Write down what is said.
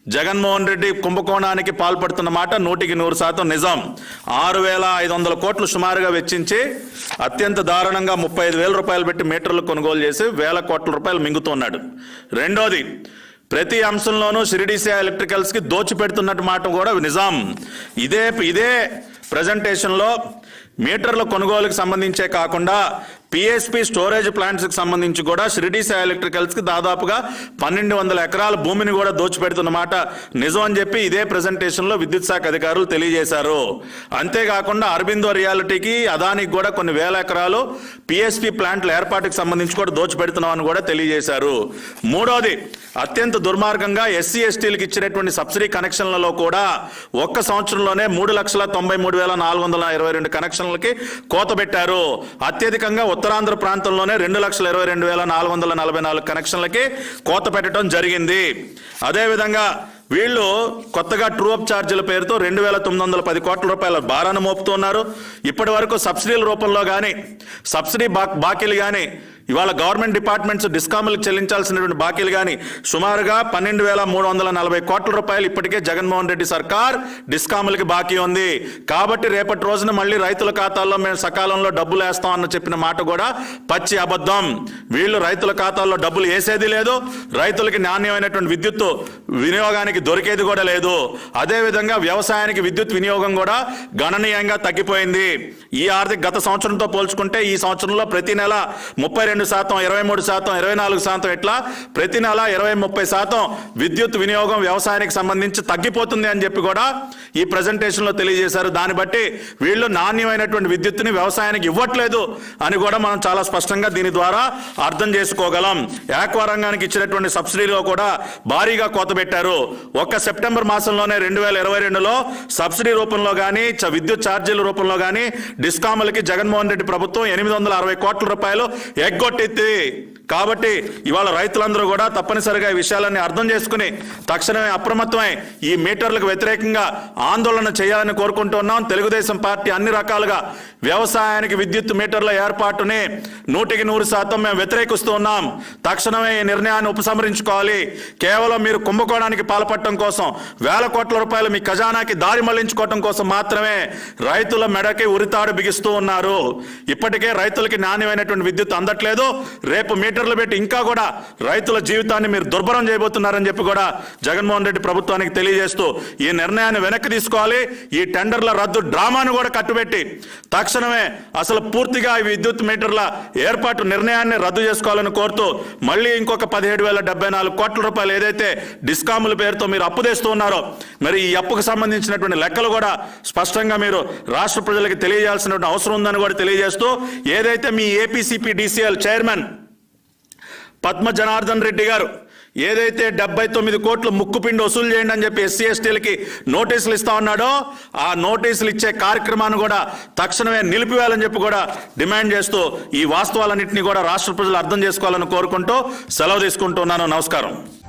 జగన్మోహన్ రెడ్డి కుంభకోణానికి పాల్పడుతున్న మాట నూటికి నూరు శాతం నిజం ఆరు వేల ఐదు వందల కోట్లు సుమారుగా వెచ్చించి అత్యంత దారుణంగా ముప్పై ఐదు వేల రూపాయలు పెట్టి మీటర్లు కొనుగోలు చేసి వేల కోట్ల రూపాయలు మింగుతున్నాడు రెండోది ప్రతి అంశంలోనూ షిరిడీసీ ఎలక్ట్రికల్స్కి దోచిపెడుతున్నట్టు మాట కూడా నిజాం ఇదే ఇదే ప్రజెంటేషన్లో మీటర్ల కొనుగోలుకు సంబంధించే కాకుండా పిఎస్పి స్టోరేజ్ ప్లాంట్స్కి సంబంధించి కూడా షిరిడీసీ ఎలక్ట్రికల్స్కి దాదాపుగా పన్నెండు వందల ఎకరాల భూమిని కూడా దోచిపెడుతున్నమాట నిజం అని చెప్పి ఇదే ప్రజెంటేషన్లో విద్యుత్ శాఖ అధికారులు తెలియజేశారు అంతేకాకుండా అరబిందో రియాలిటీకి అదానికి కూడా కొన్ని వేల ఎకరాలు పిఎస్పి ప్లాంట్ల ఏర్పాటుకు సంబంధించి కూడా దోచిపెడుతున్నామని కూడా తెలియజేశారు మూడోది అత్యంత దుర్మార్గంగా ఎస్సీ ఎస్టీలకు ఇచ్చినటువంటి సబ్సిడీ కనెక్షన్లలో కూడా ఒక్క సంవత్సరంలోనే మూడు లక్షల తొంభై మూడు వేల నాలుగు వందల ఇరవై రెండు కనెక్షన్లకి కోత పెట్టారు అత్యధికంగా ఉత్తరాంధ్ర ప్రాంతంలోనే రెండు లక్షల ఇరవై రెండు వేల నాలుగు వందల నలభై నాలుగు కనెక్షన్లకి కోత పెట్టడం జరిగింది అదేవిధంగా వీళ్ళు కొత్తగా ట్రూ అప్ ఛార్జీల పేరుతో రెండు వేల తొమ్మిది వందల పది కోట్ల రూపాయల భారాన్ని మోపుతున్నారు ఇప్పటి వరకు సబ్సిడీల రూపంలో కానీ సబ్సిడీ బా బాకీలు కానీ ఇవాళ గవర్నమెంట్ డిపార్ట్మెంట్స్ డిస్కాములకు చెల్లించాల్సినటువంటి బాకీలు కానీ సుమారుగా పన్నెండు వేల మూడు వందల నలభై కోట్ల రూపాయలు ఇప్పటికే జగన్మోహన్ రెడ్డి సర్కార్ డిస్కాములకి బాకీ ఉంది కాబట్టి రేపటి రోజున మళ్ళీ రైతుల ఖాతాల్లో మేము సకాలంలో డబ్బులు వేస్తాం అన్న చెప్పిన మాట కూడా పచ్చి అబద్ధం వీళ్ళు రైతుల ఖాతాల్లో డబ్బులు వేసేది లేదు రైతులకి నాణ్యమైనటువంటి విద్యుత్ వినియోగానికి దొరికేది కూడా లేదు అదేవిధంగా వ్యవసాయానికి విద్యుత్ వినియోగం కూడా గణనీయంగా తగ్గిపోయింది ఈ ఆర్థిక గత సంవత్సరంతో పోల్చుకుంటే ఈ సంవత్సరంలో ప్రతి నెల ముప్పై రెండు శాతం ఇరవై మూడు శాతం ఇరవై నాలుగు శాతం ఇట్లా ప్రతి నెల ఇరవై ముప్పై శాతం విద్యుత్ వినియోగం వ్యవసాయానికి సంబంధించి తగ్గిపోతుంది అని చెప్పి కూడా ఈ ప్రజెంటేషన్లో తెలియజేశారు దాన్ని బట్టి వీళ్ళు నాణ్యమైనటువంటి విద్యుత్తుని వ్యవసాయానికి ఇవ్వట్లేదు అని కూడా మనం చాలా స్పష్టంగా దీని ద్వారా అర్థం చేసుకోగలం యాక్వా రంగానికి ఇచ్చినటువంటి సబ్సిడీలో కూడా భారీగా కోత పెట్టారు ఒక్క సెప్టెంబర్ మాసంలోనే రెండు వేల ఇరవై రెండులో సబ్సిడీ రూపంలో కానీ విద్యుత్ ఛార్జీల రూపంలో కానీ డిస్కాములకి జగన్మోహన్ రెడ్డి ప్రభుత్వం ఎనిమిది వందల అరవై కోట్ల రూపాయలు ఎగ్గొట్టింది కాబట్టి ఇవాళ రైతులందరూ కూడా తప్పనిసరిగా ఈ విషయాలన్నీ అర్థం చేసుకుని తక్షణమే అప్రమత్తమై ఈ మీటర్లకు వ్యతిరేకంగా ఆందోళన చేయాలని కోరుకుంటున్నాం తెలుగుదేశం పార్టీ అన్ని రకాలుగా వ్యవసాయానికి విద్యుత్ మీటర్ల ఏర్పాటుని నూటికి నూరు శాతం మేము వ్యతిరేకిస్తూ ఉన్నాం తక్షణమే ఈ నిర్ణయాన్ని ఉపసంహరించుకోవాలి కేవలం మీరు కుంభకోణానికి పాల్పడటం కోసం వేల కోట్ల రూపాయలు మీ ఖజానాకి దారి మళ్లించుకోవటం కోసం మాత్రమే రైతుల మెడకి ఉరితాడు బిగిస్తూ ఉన్నారు ఇప్పటికే రైతులకి నాణ్యమైనటువంటి విద్యుత్ అందట్లేదు రేపు మీటర్లు పెట్టి ఇంకా కూడా రైతుల జీవితాన్ని మీరు దుర్భరం చేయబోతున్నారని చెప్పి కూడా జగన్మోహన్ రెడ్డి ప్రభుత్వానికి తెలియజేస్తూ ఈ నిర్ణయాన్ని వెనక్కి తీసుకోవాలి ఈ టెండర్ల రద్దు డ్రామాను కూడా కట్టుబెట్టి తక్షణమే అసలు పూర్తిగా ఈ విద్యుత్ మీటర్ల ఏర్పాటు నిర్ణయాన్ని రద్దు చేసుకోవాలని కోరుతూ మళ్ళీ ఇంకొక పదిహేడు వేల డెబ్బై నాలుగు కోట్ల రూపాయలు ఏదైతే డిస్కాముల పేరుతో మీరు అప్పు తెస్తూ ఉన్నారో మరి ఈ అప్పుకు సంబంధించినటువంటి లెక్కలు కూడా స్పష్టంగా మీరు రాష్ట్ర ప్రజలకు తెలియజేయాల్సినటువంటి అవసరం ఉందని కూడా తెలియజేస్తూ ఏదైతే మీ APCP DCL chairman Padma Janardhan Reddy గారు ఏదైతే డెబ్బై తొమ్మిది కోట్లు ముక్కుపిండి వసూలు చేయండి అని చెప్పి ఎస్సీ ఎస్టీలకి నోటీసులు ఇస్తా ఉన్నాడో ఆ నోటీసులు ఇచ్చే కార్యక్రమాన్ని కూడా తక్షణమే నిలిపివేయాలని చెప్పి కూడా డిమాండ్ చేస్తూ ఈ వాస్తవాలన్నింటినీ కూడా రాష్ట్ర ప్రజలు అర్థం చేసుకోవాలని కోరుకుంటూ సెలవు తీసుకుంటున్నాను నమస్కారం